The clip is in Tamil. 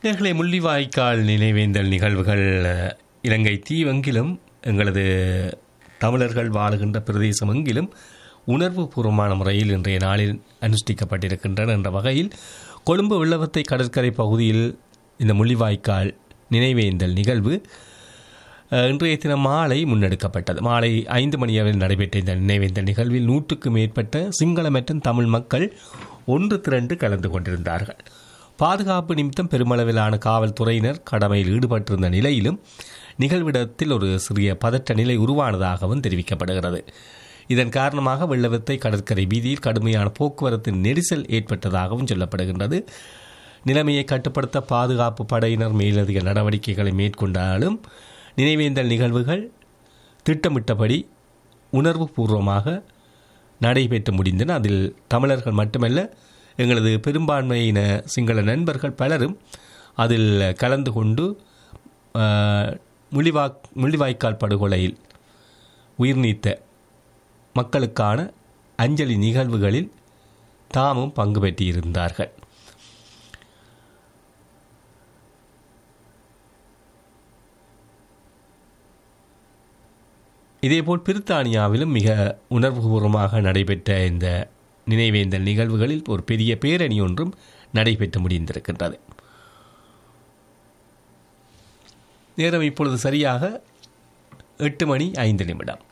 நேர்களை முள்ளிவாய்க்கால் நினைவேந்தல் நிகழ்வுகள் அஹ், இலங்கை தீவெங்கிலும் எங்களது தமிழர்கள் வாழுகின்ற பிரதேசம் எங்கிலும் உணர்வு பூர்வமான முறையில் இன்றைய நாளில் அனுஷ்டிக்கப்பட்டிருக்கின்றன என்ற வகையில் கொழும்பு வெள்ளவத்தை கடற்கரை பகுதியில் இந்த முள்ளிவாய்க்கால் நினைவேந்தல் நிகழ்வு அஹ், இன்றைய தினம் மாலை முன்னெடுக்கப்பட்டது மாலை ஐந்து மணி அளவில் நடைபெற்ற இந்த நினைவேந்தல் நிகழ்வில் நூற்றுக்கும் மேற்பட்ட சிங்கள மற்றும் தமிழ் மக்கள் ஒன்று திரண்டு கலந்து கொண்டிருந்தார்கள் பாதுகாப்பு நிமித்தம் பெருமளவிலான காவல்துறையினர் கடமையில் ஈடுபட்டிருந்த நிலையிலும் நிகழ்விடத்தில் ஒரு சிறிய பதற்ற நிலை உருவானதாகவும் தெரிவிக்கப்படுகிறது இதன் காரணமாக வெள்ளவத்தை கடற்கரை வீதியில் கடுமையான போக்குவரத்து நெரிசல் ஏற்பட்டதாகவும் சொல்லப்படுகின்றது நிலைமையை கட்டுப்படுத்த பாதுகாப்பு படையினர் மேலதிக நடவடிக்கைகளை மேற்கொண்டாலும் நினைவேந்தல் நிகழ்வுகள் திட்டமிட்டபடி உணர்வுபூர்வமாக நடைபெற்று முடிந்தன அதில் தமிழர்கள் மட்டுமல்ல எங்களது பெரும்பான்மையின சிங்கள நண்பர்கள் பலரும் அதில் கலந்து கொண்டு ஆஹ், முள்ளிவா முள்ளிவாய்க்கால் படுகொலையில் உயிர் நீத்த மக்களுக்கான அஞ்சலி நிகழ்வுகளில் தாமும் பங்கு பெற்றிருந்தார்கள் இதேபோல் பிரித்தானியாவிலும் மிக உணர்வுபூர்வமாக நடைபெற்ற இந்த நினைவேந்தல் நிகழ்வுகளில் ஒரு பெரிய பேரணி ஒன்றும் நடைபெற்று முடிந்திருக்கின்றது நேரம் இப்பொழுது சரியாக எட்டு மணி ஐந்து நிமிடம்